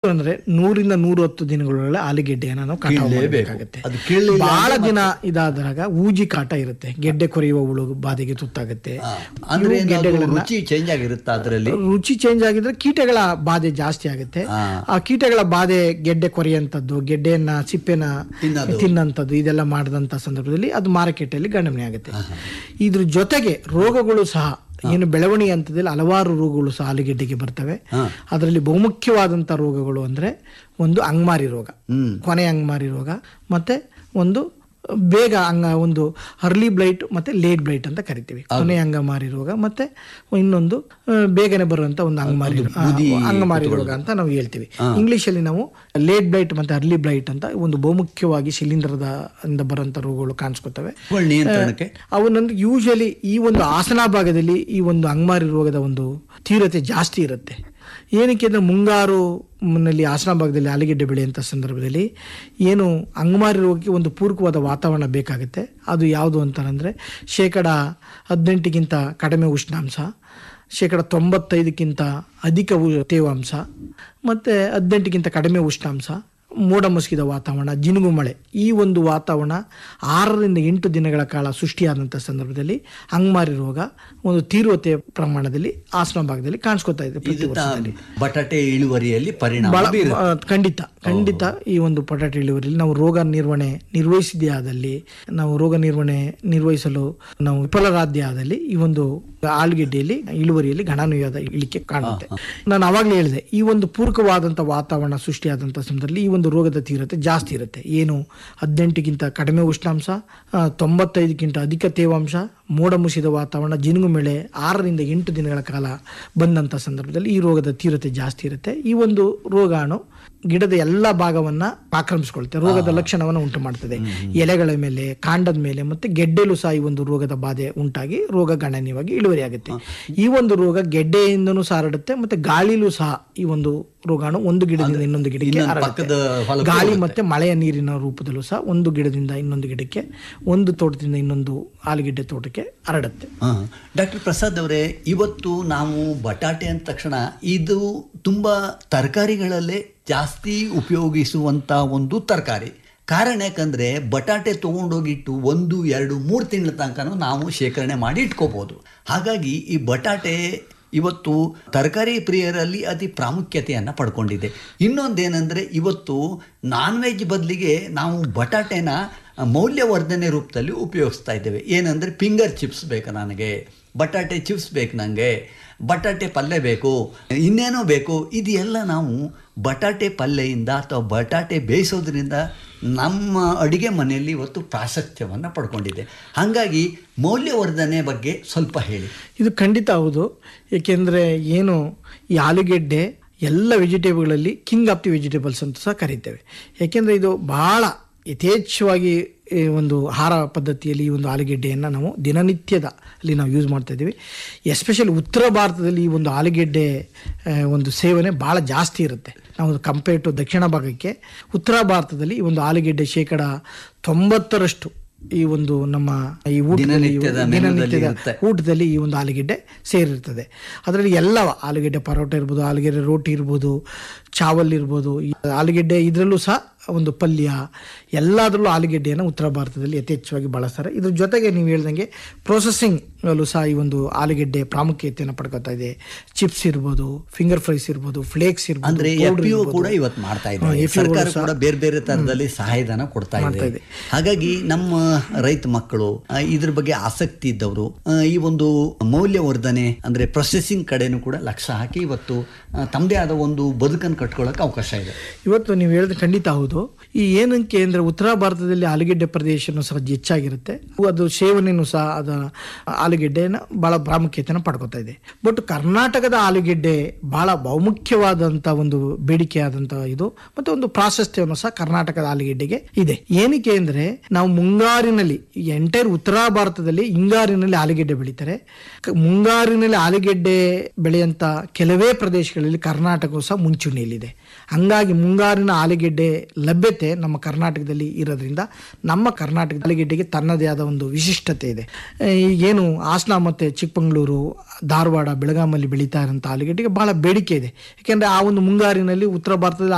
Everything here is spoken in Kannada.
ಅಂದ್ರೆ ನೂರಿಂದ ನೂರ ಹತ್ತು ದಿನಗಳೊಳಗೆ ಆಲೂಗೆಡ್ಡೆಯನ್ನು ನಾವು ಕಟಾವು ಕೀಳ್ಲೇಬೇಕು. ಮಾಡಬೇಕಾಗತ್ತೆ ಅದು ಕೀಳ್ಲಿಲ್ಲ ಬಹಳ ದಿನ ಇದಾದಾಗ ಊಜಿ ಕಾಟ ಇರುತ್ತೆ ಗೆಡ್ಡೆ ಕೊರೆಯುವ ಹುಳು ಬಾಧೆಗೆ ತುತ್ತಾಗುತ್ತೆ ಆ, ಅಂದ್ರೆ ಇವು ಏನಾದ್ರು ಗೆಡ್ಡೆಗಳನ್ನ ರುಚಿ ಚೇಂಜ್ ಆಗಿರುತ್ತಾ ಅದರಲ್ಲಿ ರುಚಿ ಚೇಂಜ್ ಆಗಿದ್ರೆ ಕೀಟಗಳ ಬಾಧೆ ಜಾಸ್ತಿ ಆಗುತ್ತೆ ಆ. ಆ ಕೀಟಗಳ ಬಾಧೆ ಗೆಡ್ಡೆ ಕೊರೆಯುವಂಥದ್ದು ಗೆಡ್ಡೆಯನ್ನ ಸಿಪ್ಪೆನ ತಿನ್ನೋದು. ತಿನ್ನಂಥದ್ದು ಇದೆಲ್ಲ ಮಾಡಿದಂಥ ಸಂದರ್ಭದಲ್ಲಿ ಅದು ಮಾರುಕಟ್ಟೆಯಲ್ಲಿ ಗಣನೆ ಆಗುತ್ತೆ ಇದ್ರ ಜೊತೆಗೆ ರೋಗಗಳು ಸಹ ಏನು ಬೆಳವಣಿಗೆ ಹಂತದಲ್ಲಿ ಹಲವಾರು ರೋಗಗಳು ಸಹ ಆಲೂಗೆಡ್ಡೆಗೆ ಬರ್ತವೆ ಹಾ. ಅದರಲ್ಲಿ ಬಹುಮುಖ್ಯವಾದಂಥ ರೋಗಗಳು ಅಂದ್ರೆ ಒಂದು ಅಂಗಮಾರಿ ರೋಗ ಹ್ಮ್ ಕೊನೆ ಅಂಗಮಾರಿ ರೋಗ ಮತ್ತೆ ಒಂದು ಬೇಗ ಅಂಗ ಒಂದು ಅರ್ಲಿ ಬ್ಲೈಟ್ ಮತ್ತೆ ಲೇಟ್ ಬ್ಲೈಟ್ ಅಂತ ಕರಿತೀವಿ ಕೊನೆ ಅಂಗಮಾರಿ ರೋಗ ಮತ್ತೆ ಇನ್ನೊಂದು ಆ, ಬೇಗನೆ ಬರುವಂತ ಒಂದು ಅಂಗಮಾರಿ ಆ, ಅಂಗಮಾರಿ ರೋಗ ಅಂತ ನಾವು ಹೇಳ್ತೀವಿ ಇಂಗ್ಲಿಷ್ ಅಲ್ಲಿ ನಾವು ಲೇಟ್ ಬ್ಲೈಟ್ ಮತ್ತೆ ಅರ್ಲಿ ಬ್ಲೈಟ್ ಅಂತ ಒಂದು ಬಹುಮುಖ್ಯವಾಗಿ ಶಿಲೀಂಧ್ರದ ಇಂದ ಬರುವಂತ ರೋಗಗಳು ಕಾಣಿಸ್ಕೊತವೆ ಅವುಗಳ ನಿಯಂತ್ರಣಕ್ಕೆ ಅವನೊಂದು ಯೂಶಲಿ ಈ ಒಂದು ಆಸನ ಭಾಗದಲ್ಲಿ ಈ ಒಂದು ಅಂಗಮಾರಿ ರೋಗದ ಒಂದು ತೀವ್ರತೆ ಜಾಸ್ತಿ ಇರುತ್ತೆ ಏನಕ್ಕೆ ಅಂದರೆ ಮುಂಗಾರು ನಲ್ಲಿ ಆಸನ ಭಾಗದಲ್ಲಿ ಆಲೂಗೆಡ್ಡೆ ಬೆಳೆಯುವಂಥ ಸಂದರ್ಭದಲ್ಲಿ ಏನು ಅಂಗಮಾರಿ ರೋಗಕ್ಕೆ ಒಂದು ಪೂರಕವಾದ ವಾತಾವರಣ ಬೇಕಾಗುತ್ತೆ ಅದು ಯಾವುದು ಅಂತಂದರೆ ಶೇಕಡ ಹದಿನೆಂಟಕ್ಕಿಂತ ಕಡಿಮೆ ಉಷ್ಣಾಂಶ ಶೇಕಡ ತೊಂಬತ್ತೈದಕ್ಕಿಂತ ಅಧಿಕ ಉ- ತೇವಾಂಶ ಮತ್ತು ಹದಿನೆಂಟಕ್ಕಿಂತ ಕಡಿಮೆ ಉಷ್ಣಾಂಶ ಮೋಡ ಮುಸುಕಿದ ವಾತಾವರಣ ಜಿನುಗು ಮಳೆ ಈ ಒಂದು ವಾತಾವರಣ ಆರರಿಂದ ಎಂಟು ದಿನಗಳ ಕಾಲ ಸೃಷ್ಟಿಯಾದಂಥ ಸಂದರ್ಭದಲ್ಲಿ ಅಂಗಮಾರಿ ರೋಗ ಒಂದು ತೀವ್ರತೆಯ ಪ್ರಮಾಣದಲ್ಲಿ ಆಸನ ಭಾಗದಲ್ಲಿ ಕಾಣಿಸ್ಕೊತಾ ಇದೆ ಪ್ರತಿ ಇದು ತಾ- ವರ್ಷದಲ್ಲಿ ಬಟಾಟೆ ಇಳುವರಿಯಲ್ಲಿ ಪರಿಣಾಮ ಬಹಳ ಬೀರುತ್ತೆ. ಆ, ಖಂಡಿತ ಖಂಡಿತ ಈ ಒಂದು ಪೊಟ್ಯಾಟೊ ಇಳುವರಿಯಲ್ಲಿ ನಾವು ರೋಗ ನಿರ್ವಹಣೆ ನಿರ್ವಹಿಸಿದೇ ಆದಲ್ಲಿ ನಾವು ರೋಗ ನಿರ್ವಹಣೆ ನಿರ್ವಹಿಸಲು ನಾವು ವಿಫಲರಾದ್ಯ ಆದಲ್ಲಿ ಈ ಒಂದು ಆಲೂಗೆಡ್ಡೆಯಲ್ಲಿ ಇಳುವರಿಯಲ್ಲಿ ಗಣನೀಯವಾದ ಇಳಿಕೆ ಕಾಣುತ್ತೆ ನಾನು ಅವಾಗಲೇ ಹೇಳಿದೆ ಈ ಒಂದು ಪೂರಕವಾದಂಥ ವಾತಾವರಣ ಸೃಷ್ಟಿಯಾದಂಥ ಸಂದರ್ಭದಲ್ಲಿ ಈ ಒಂದು ರೋಗದ ತೀವ್ರತೆ ಜಾಸ್ತಿ ಇರುತ್ತೆ ಏನು ಹದಿನೆಂಟಕ್ಕಿಂತ ಕಡಿಮೆ ಉಷ್ಣಾಂಶ ಆ, ತೊಂಬತ್ತೈದಕ್ಕಿಂತ ಅಧಿಕ ತೇವಾಂಶ ಮೋಡ ಮುಸಿದ ವಾತಾವರಣ ಜಿನುಗು ಮಳೆ ಆರರಿಂದ ಎಂಟು ದಿನಗಳ ಕಾಲ ಬಂದಂಥ ಸಂದರ್ಭದಲ್ಲಿ ಈ ರೋಗದ ತೀವ್ರತೆ ಜಾಸ್ತಿ ಇರುತ್ತೆ ಈ ಒಂದು ರೋಗಾಣು ಗಿಡದ ಎಲ್ಲ ಭಾಗವನ್ನ ಆಕ್ರಮಿಸಿಕೊಳ್ಳುತ್ತೆ ರೋಗದ ಲಕ್ಷಣವನ್ನು ಉಂಟು ಮಾಡ್ತದೆ ಎಲೆಗಳ ಮೇಲೆ ಕಾಂಡದ ಮೇಲೆ ಮತ್ತೆ ಗೆಡ್ಡೆಲೂ ಸಹ ಈ ಒಂದು ರೋಗದ ಬಾಧೆ ಉಂಟಾಗಿ ರೋಗ ಗಣನೀಯವಾಗಿ ಇಳುವರಿ ಆಗುತ್ತೆ ಈ ಒಂದು ರೋಗ ಗೆಡ್ಡೆಯಿಂದನೂ ಸಹ ಹರಡುತ್ತೆ ಮತ್ತೆ ಗಾಳಿಲೂ ಸಹ ಈ ಒಂದು ರೋಗಾಣು ಒಂದು ಗಿಡದಿಂದ ಇನ್ನೊಂದು ಗಿಡಕ್ಕೆ ಇನ್ನೊಂದು ಹರಡುತ್ತೆ ಪಕ್ಕದ ಹೊಲಕ್ಕೆ ಗಾಳಿ ಮತ್ತೆ ಮಳೆಯ ನೀರಿನ ರೂಪದಲ್ಲೂ ಸಹ ಒಂದು ಗಿಡದಿಂದ ಇನ್ನೊಂದು ಗಿಡಕ್ಕೆ ಒಂದು ತೋಟದಿಂದ ಇನ್ನೊಂದು ಆಲೂಗೆಡ್ಡೆ ತೋಟಕ್ಕೆ ಹರಡುತ್ತೆ ಡಾಕ್ಟರ್ ಪ್ರಸಾದ್ ಅವರೇ ಇವತ್ತು ನಾವು ಬಟಾಟೆ ಅಂದ ತಕ್ಷಣ ಇದು ತುಂಬ ತರಕಾರಿಗಳಲ್ಲೇ ಜಾಸ್ತಿ ಉಪಯೋಗಿಸುವಂಥ ಒಂದು ತರಕಾರಿ ಕಾರಣ ಯಾಕಂದರೆ ಬಟಾಟೆ ತೊಗೊಂಡೋಗಿಟ್ಟು ಒಂದು ಎರಡು ಮೂರು ತಿಂಗಳ ತನಕ ನಾವು ಶೇಖರಣೆ ಮಾಡಿ ಇಟ್ಕೋಬೋದು ಹಾಗಾಗಿ ಈ ಬಟಾಟೆ ಇವತ್ತು ತರಕಾರಿ ಪ್ರಿಯರಲ್ಲಿ ಅತಿ ಪ್ರಾಮುಖ್ಯತೆಯನ್ನು ಪಡ್ಕೊಂಡಿದೆ ಇನ್ನೊಂದೇನೆಂದರೆ ಇವತ್ತು ನಾನ್ ವೆಜ್ ಬದಲಿಗೆ ನಾವು ಬಟಾಟೆನ ಮೌಲ್ಯವರ್ಧನೆ ರೂಪದಲ್ಲಿ ಉಪಯೋಗಿಸ್ತಾ ಇದ್ದೇವೆ ಏನಂದರೆ ಫಿಂಗರ್ ಚಿಪ್ಸ್ ಬೇಕು ನನಗೆ ಬಟಾಟೆ ಚಿಪ್ಸ್ ಬೇಕು ನನಗೆ ಬಟಾಟೆ ಪಲ್ಯ ಬೇಕು ಇನ್ನೇನೋ ಬೇಕು ಇದೆಲ್ಲ ನಾವು ಬಟಾಟೆ ಪಲ್ಯದಿಂದ ಅಥವಾ ಬಟಾಟೆ ಬೇಯಿಸೋದ್ರಿಂದ ನಮ್ಮ ಅಡುಗೆ ಮನೆಯಲ್ಲಿ ಇವತ್ತು ಪ್ರಾಶಸ್ತ್ಯವನ್ನು ಪಡ್ಕೊಂಡಿದೆ ಹಾಗಾಗಿ ಮೌಲ್ಯವರ್ಧನೆ ಬಗ್ಗೆ ಸ್ವಲ್ಪ ಹೇಳಿ ಇದು ಖಂಡಿತ ಹೌದು ಏಕೆಂದರೆ ಏನು ಈ ಆಲೂಗೆಡ್ಡೆ ಎಲ್ಲ ವೆಜಿಟೇಬಲ್ಗಳಲ್ಲಿ ಕಿಂಗ್ ಆಫ್ ದಿ ವೆಜಿಟೇಬಲ್ಸ್ ಅಂತ ಸಹ ಕರಿತೇವೆ ಏಕೆಂದರೆ ಇದು ಬಹಳ ಯಥೇಚ್ಛವಾಗಿ ಈ ಒಂದು ಆಹಾರ ಪದ್ಧತಿಯಲ್ಲಿ ಈ ಒಂದು ಆಲೂಗೆಡ್ಡೆಯನ್ನು ನಾವು ದಿನನಿತ್ಯದ ಅಲ್ಲಿ ನಾವು ಯೂಸ್ ಮಾಡ್ತಾ ಇದ್ದೀವಿ ಎಸ್ಪೆಷಲಿ ಉತ್ತರ ಭಾರತದಲ್ಲಿ ಈ ಒಂದು ಆಲೂಗೆಡ್ಡೆ ಆ, ಒಂದು ಸೇವನೆ ಭಾಳ ಜಾಸ್ತಿ ಇರುತ್ತೆ ನಾವು ಕಂಪೇರ್ ಟು ದಕ್ಷಿಣ ಭಾಗಕ್ಕೆ ಉತ್ತರ ಭಾರತದಲ್ಲಿ ಈ ಒಂದು ಆಲೂಗೆಡ್ಡೆ ಶೇಕಡ ತೊಂಬತ್ತರಷ್ಟು ಈ ಒಂದು ನಮ್ಮ ಈ ಊಟದಲ್ಲಿ ದಿನನಿತ್ಯದ ಮೆನುದಲ್ಲಿ ದಿನನಿತ್ಯದ ಇರುತ್ತೆ. ಊಟದಲ್ಲಿ ಈ ಒಂದು ಆಲೂಗೆಡ್ಡೆ ಸೇರಿರ್ತದೆ ಅದರಲ್ಲಿ ಎಲ್ಲವ ಆಲೂಗೆಡ್ಡೆ ಪರೋಟ ಇರ್ಬೋದು ಆಲೂಗೆಡ್ಡೆ ರೋಟಿ ಇರ್ಬೋದು ಚಾವಲ್ ಇರ್ಬೋದು ಈ ಆಲೂಗೆಡ್ಡೆ ಇದರಲ್ಲೂ ಸಹ ಒಂದು ಪಲ್ಯ ಎಲ್ಲದರಲ್ಲೂ ಆಲೂಗೆಡ್ಡೆಯನ್ನು ಉತ್ತರ ಭಾರತದಲ್ಲಿ ಯಥೇಚ್ಛವಾಗಿ ಬಳಸ್ತಾರೆ ಇದ್ರ ಜೊತೆಗೆ ನೀವು ಹೇಳ್ದಂಗೆ ಪ್ರೊಸೆಸಿಂಗ್ ಅಲ್ಲೂ ಸಹ ಈ ಒಂದು ಆಲೂಗೆಡ್ಡೆ ಪ್ರಾಮುಖ್ಯತೆಯನ್ನು ಪಡ್ಕೊತಾ ಇದೆ ಚಿಪ್ಸ್ ಇರ್ಬೋದು ಫಿಂಗರ್ ಫ್ರೈಸ್ ಇರ್ಬೋದು ಫ್ಲೇಕ್ಸ್ ಇರ್ಬೋದು ಅಂದ್ರೆ powder ಎಫ್ ಇರ್ಬೋದು. ಕೂಡ ಇವತ್ತು ಮಾಡ್ತಾ ಹಾ, ಇದ್ದಾರೆ FPO ಸರ್ಕಾರ ಸಹ ಕೂಡ ಬೇರೆ ಬೇರೆ ತರದಲ್ಲಿ ಸಹಾಯಧನ ಕೊಡ್ತಾ ಮಾಡ್ತಾ ಇದೆ ಇದೆ. ಹಾಗಾಗಿ ನಮ್ಮ ರೈತ ಮಕ್ಕಳು ಆ, ಇದ್ರ ಬಗ್ಗೆ ಆಸಕ್ತಿ ಇದ್ದವರು ಆ, ಈ ಒಂದು ಮೌಲ್ಯವರ್ಧನೆ ಅಂದ್ರೆ ಪ್ರೊಸೆಸಿಂಗ್ ಕಡೆನೂ ಕೂಡ ಲಕ್ಷ್ಯ ಹಾಕಿ ಇವತ್ತು ಆ, ತಮ್ಮದೇ ಆದ ಒಂದು ಬದುಕನ್ನು ಕಟ್ಕೊಳ್ಳೋಕೆ ಅವಕಾಶ ಇದೆ ಇವತ್ತು ನೀವು ಹೇಳಿದ್ರೆ ಖಂಡಿತ ಹೌದು ಈ ಏನಕ್ಕೆ ಅಂದ್ರೆ ಉತ್ತರ ಭಾರತದಲ್ಲಿ ಆಲೂಗೆಡ್ಡೆ ಪ್ರದೇಶನೂ ಸಹ ಹೆಚ್ಚಾಗಿರುತ್ತೆ ಅದು ಸೇವನೆಯೂ ಸಹ ಅದ ಆಲೂಗೆಡ್ಡೆನ ಬಹಳ ಪ್ರಾಮುಖ್ಯತೆಯನ್ನು ಪಡ್ಕೊತಾ ಇದೆ ಬಟ್ ಕರ್ನಾಟಕದ ಆಲೂಗೆಡ್ಡೆ ಬಹಳ ಬಹುಮುಖ್ಯವಾದಂಥ ಒಂದು ಬೇಡಿಕೆ ಆದಂಥ ಇದು ಮತ್ತೆ ಒಂದು ಪ್ರಾಶಸ್ತ್ಯವನ್ನು ಸಹ ಕರ್ನಾಟಕದ ಆಲೂಗೆಡ್ಡೆಗೆ ಇದೆ ಏನಕ್ಕೆ ಅಂದ್ರೆ ನಾವು ಮುಂಗಾರಿನಲ್ಲಿ ಈ ಎಂಟೈರ್ ಉತ್ತರ ಭಾರತದಲ್ಲಿ ಹಿಂಗಾರಿನಲ್ಲಿ ಆಲೂಗೆಡ್ಡೆ ಬೆಳೀತಾರೆ ಕ- ಮುಂಗಾರಿನಲ್ಲಿ ಆಲೂಗೆಡ್ಡೆ ಬೆಳೆಯಂತ ಕೆಲವೇ ಪ್ರದೇಶಗಳಲ್ಲಿ ಕರ್ನಾಟಕವು ಸಹ ಮುಂಚೂಣಿಯಲ್ಲಿದೆ ಹಂಗಾಗಿ ಮುಂಗಾರಿನ ಆಲೂಗೆಡ್ಡೆ ಲಭ್ಯತೆ ನಮ್ಮ ಕರ್ನಾಟಕದಲ್ಲಿ ಇರೋದ್ರಿಂದ ನಮ್ಮ ಕರ್ನಾಟಕದ ಆಲೂಗೆಡ್ಡೆಗೆ ತನ್ನದೇ ಆದ ಒಂದು ವಿಶಿಷ್ಟತೆ ಇದೆ ಆ, ಈಗೇನು ಹಾಸನ ಮತ್ತು ಚಿಕ್ಕಮಗಳೂರು ಧಾರವಾಡ ಬೆಳಗಾಮಲ್ಲಿ ಬೆಳೀತಾ ಇರೋಂಥ ಆಲೂಗೆಡ್ಡೆಗೆ ಬಹಳ ಬೇಡಿಕೆ ಇದೆ ಯಾಕೆಂದರೆ ಆ ಒಂದು ಮುಂಗಾರಿನಲ್ಲಿ ಉತ್ತರ ಭಾರತದಲ್ಲಿ